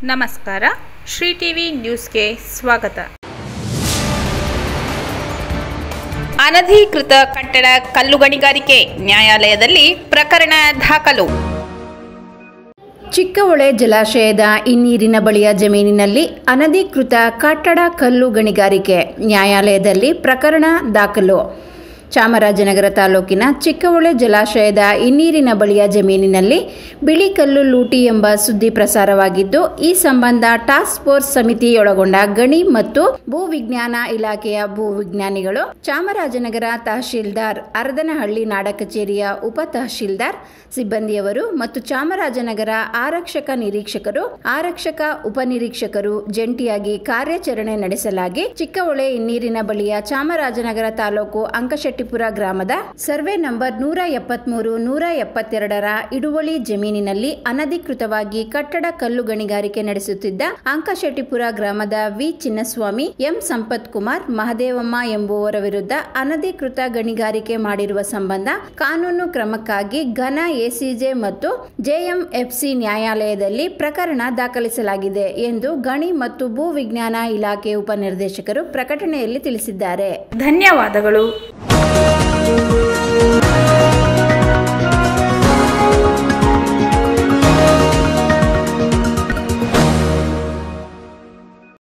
ನಮಸ್ಕಾರ ಶ್ರೀ ಟಿವಿ ನ್ಯೂಸ್ಗೆ ಸ್ವಾಗತ ಅನಧಿಕೃತ ಕಟ್ಟಡ ಕಲ್ಲು ಗಣಿಗಾರಿಕೆ ನ್ಯಾಯಾಲಯದಲ್ಲಿ ಪ್ರಕರಣ ದಾಖಲು ಚಿಕ್ಕಹೊಳೆ ಜಲಾಶಯದ ಹಿನ್ನೀರಿನ ಬಳಿಯ ಜಮೀನಿನಲ್ಲಿ ಅನಧಿಕೃತ ಕಟ್ಟಡ ಕಲ್ಲು ಗಣಿಗಾರಿಕೆ ನ್ಯಾಯಾಲಯದಲ್ಲಿ ಪ್ರಕರಣ ದಾಖಲು ಚಾಮರಾಜನಗರ ತಾಲೂಕಿನ ಚಿಕ್ಕಹೊಳೆ ಜಲಾಶಯದ ಹಿನ್ನೀರಿನ ಬಳಿಯ ಜಮೀನಿನಲ್ಲಿ ಬಿಳಿ ಕಲ್ಲು ಲೂಟಿ ಎಂಬ ಸುದ್ದಿ ಪ್ರಸಾರವಾಗಿದ್ದು ಈ ಸಂಬಂಧ ಟಾಸ್ಕ್ ಫೋರ್ಸ್ ಸಮಿತಿಯೊಳಗೊಂಡ ಗಣಿ ಮತ್ತು ಭೂವಿಜ್ಞಾನ ಇಲಾಖೆಯ ಭೂವಿಜ್ಞಾನಿಗಳು ಚಾಮರಾಜನಗರ ತಹಶೀಲ್ದಾರ್ ಅರದನಹಳ್ಳಿ ನಾಡ ಕಚೇರಿಯ ಉಪ ತಹಶೀಲ್ದಾರ್ ಸಿಬ್ಬಂದಿಯವರು ಮತ್ತು ಚಾಮರಾಜನಗರ ಆರಕ್ಷಕ ನಿರೀಕ್ಷಕರು ಆರಕ್ಷಕ ಉಪನಿರೀಕ್ಷಕರು ಜಂಟಿಯಾಗಿ ಕಾರ್ಯಾಚರಣೆ ನಡೆಸಲಾಗಿ ಚಿಕ್ಕಹೊಳೆ ಹಿನ್ನೀರಿನ ಬಳಿಯ ಚಾಮರಾಜನಗರ ತಾಲೂಕು ಅಂಕಶೆಟ್ಟಿಪುರ ಗ್ರಾಮದ ಸರ್ವೆ ನಂಬರ್ ನೂರ ಎಪ್ಪತ್ಮೂರು ನೂರ ಎಪ್ಪತ್ತೆರಡರ ಇಡುವಳಿ ಜಮೀನಿನಲ್ಲಿ ಅನಧಿಕೃತವಾಗಿ ಕಟ್ಟಡ ಕಲ್ಲು ಗಣಿಗಾರಿಕೆ ನಡೆಸುತ್ತಿದ್ದ ಅಂಕಶೆಟ್ಟಿಪುರ ಗ್ರಾಮದ ವಿ ಚಿನ್ನಸ್ವಾಮಿ ಎಂ ಸಂಪತ್ ಕುಮಾರ್ ಮಹದೇವಮ್ಮ ಎಂಬುವರ ವಿರುದ್ಧ ಅನಧಿಕೃತ ಗಣಿಗಾರಿಕೆ ಮಾಡಿರುವ ಸಂಬಂಧ ಕಾನೂನು ಕ್ರಮಕ್ಕಾಗಿ ಘನ ಎಸಿಜೆ ಮತ್ತು ಜೆಎಂಎಫ್ಸಿ ನ್ಯಾಯಾಲಯದಲ್ಲಿ ಪ್ರಕರಣ ದಾಖಲಿಸಲಾಗಿದೆ ಎಂದು ಗಣಿ ಮತ್ತು ಭೂ ವಿಜ್ಞಾನ ಇಲಾಖೆ ಉಪನಿರ್ದೇಶಕರು ಪ್ರಕಟಣೆಯಲ್ಲಿ ತಿಳಿಸಿದ್ದಾರೆ ಧನ್ಯವಾದಗಳು